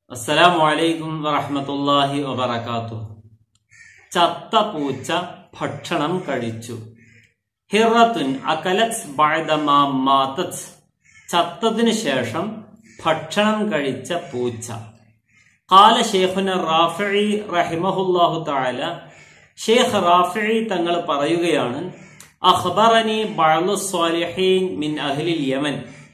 അസ്സലാമു അലൈക്കും വറഹ്മത്തുള്ളാഹി വബറകാതുഹു ചത്ത പൂച്ച ഭക്ഷണം കഴിച്ചു ഹിറത്തുൻ അകലത് ബഅദമാ മാതത് ചത്തതിനു ശേഷം ഭക്ഷണം കഴിച്ച പൂച്ച കാല ഷേഖുന റാഫിഇ റഹിമഹുല്ലാഹു തആല ഷേഖ് റാഫിഇ തങ്ങൾ പറയുകയാണ് അഖ്ബറനി ബഅദു സ്വാലിഹീൻ മിൻ അഹ്ലിൽ യമൻ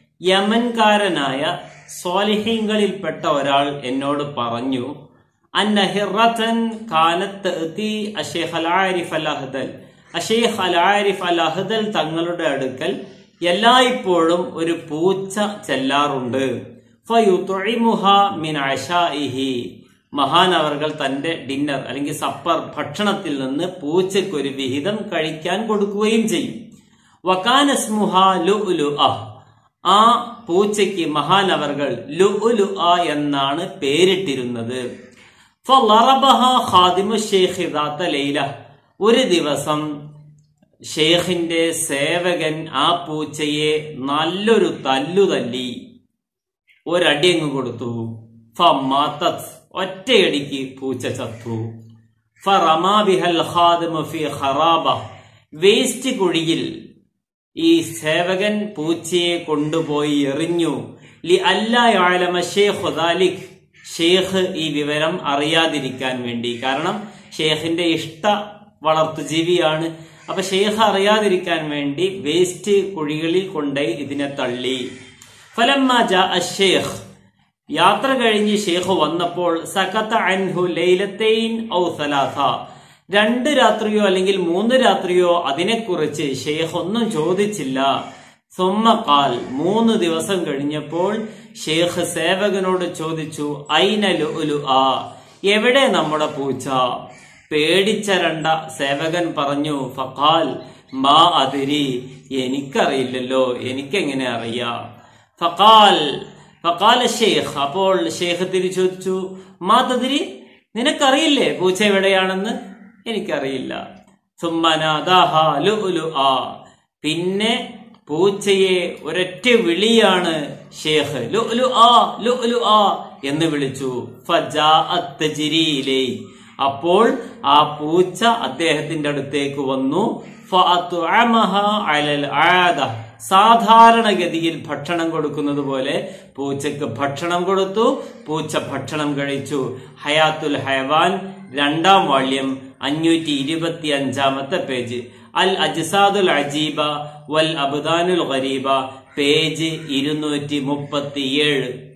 യമൻകാരനായ സ്വാലിഹീങ്ങളിൽപ്പെട്ട ഒരാൾ എന്നോട് പറഞ്ഞു അന്ന ഹിറത്തൻ കാനത്ത് എത്തി അഷേഖ് അൽ ആരിഫ് അൽ അഹ്ദൽ അഷേഖ് അൽ ആരിഫ് അൽ അഹ്ദൽ തങ്ങളുടെ അടുക്കൽ എല്ലായ്പ്പോഴും ഒരു പൂച്ച ചെല്ലാറുണ്ട് ഫയുത്ഇമുഹ മിൻ അശാഇഹി മഹാൻ അവർകൾ തന്റെ ഡിന്നർ അല്ലെങ്കിൽ സപ്പർ ഭക്ഷണത്തിൽ നിന്ന് പൂച്ചയ്ക്ക് ഒരു വിഹിതം കഴിക്കാൻ കൊടുക്കുകയും ചെയ്യും വക്കാനസ്മുഹ ലു ആ പൂച്ചയ്ക്ക് മഹാൻ അവർകൾ ലു എന്നാണ് പേരിട്ടിരുന്നത് ഫളറബഹ ഖാദിമു ഷെയ്ഖ് ദാത്ത ലൈല ഒരു ദിവസം ഷെയ്ഖിന്റെ സേവകൻ ആ പൂച്ചയെ നല്ലൊരു തല്ലു തല്ലി ഒരടി അങ്ങ് കൊടുത്തു ഫമാത്തത് ഒറ്റയടിക്ക് പൂച്ച ചത്തു ഫറമാ ബിഹൽ ഖാദിമു ഫി ഖറാബ വേസ്റ്റ് കുഴിയിൽ ഈ സേവകൻ പൂച്ചയെ കൊണ്ടുപോയി എറിഞ്ഞു ലി അല്ലായാലമ ഷേഖ് ദാലിഖ് ഷേഖ് ഈ വിവരം അറിയാതിരിക്കാൻ വേണ്ടി കാരണം ഷേഖിന്റെ ഇഷ്ട വളർത്തുജീവിയാണ് അപ്പൊ ഷേഖ് അറിയാതിരിക്കാൻ വേണ്ടി വേസ്റ്റ് കുഴികളിൽ കൊണ്ടുപോയി ഇതിനെ തള്ളി ഫലമ്മ ജാ അഷേഖ് യാത്ര കഴിഞ്ഞ് ഷേഖ് വന്നപ്പോൾ സഖത്ത അൻഹു ലൈലത്തെയിൻ ഔ സലാസ രണ്ട് രാത്രിയോ അല്ലെങ്കിൽ മൂന്ന് രാത്രിയോ അതിനെക്കുറിച്ച് ഷെയ്ഖ് ഒന്നും ചോദിച്ചില്ല സുമ്മക്കാൽ മൂന്ന് ദിവസം കഴിഞ്ഞപ്പോൾ ഷെയ്ഖ് സേവകനോട് ചോദിച്ചു ഐന ലുലു ആ എവിടെ നമ്മുടെ പൂച്ച പേടിച്ചരണ്ട സേവകൻ പറഞ്ഞു ഫഖാൽ മാ അതിരി എനിക്കറിയില്ലല്ലോ എനിക്കെങ്ങനെ അറിയാം ഫഖാൽ ഫഖാല ഷെയ്ഖ് അപ്പോൾ ഷെയ്ഖ് തിരിച്ചു ചോദിച്ചു മാ തതിരി നിനക്കറിയില്ലേ പൂച്ച എവിടെയാണെന്ന് എനിക്കറിയില്ല ആ പിന്നെ പൂച്ചയെ ഒരൊറ്റ വിളിയാണ് ഷേഖ് ലുലു ആ ലുലു ആ എന്ന് വിളിച്ചു ഫജാഅത്തജിരിയിലേ അപ്പോൾ ആ പൂച്ച അദ്ദേഹത്തിന്റെ അടുത്തേക്ക് വന്നു സാധാരണഗതിയിൽ ഭക്ഷണം കൊടുക്കുന്നത് പോലെ പൂച്ചക്ക് ഭക്ഷണം കൊടുത്തു പൂച്ച ഭക്ഷണം കഴിച്ചു ഹയാത്തുൽ ഹയവാൻ രണ്ടാം വാള്യം അഞ്ഞൂറ്റി ഇരുപത്തി അഞ്ചാമത്തെ പേജ് അൽ അജ്സാദുൽ അജീബ വൽ അബ്ദാനുൽ ഖരീബ പേജ് ഇരുന്നൂറ്റി മുപ്പത്തിയേഴ്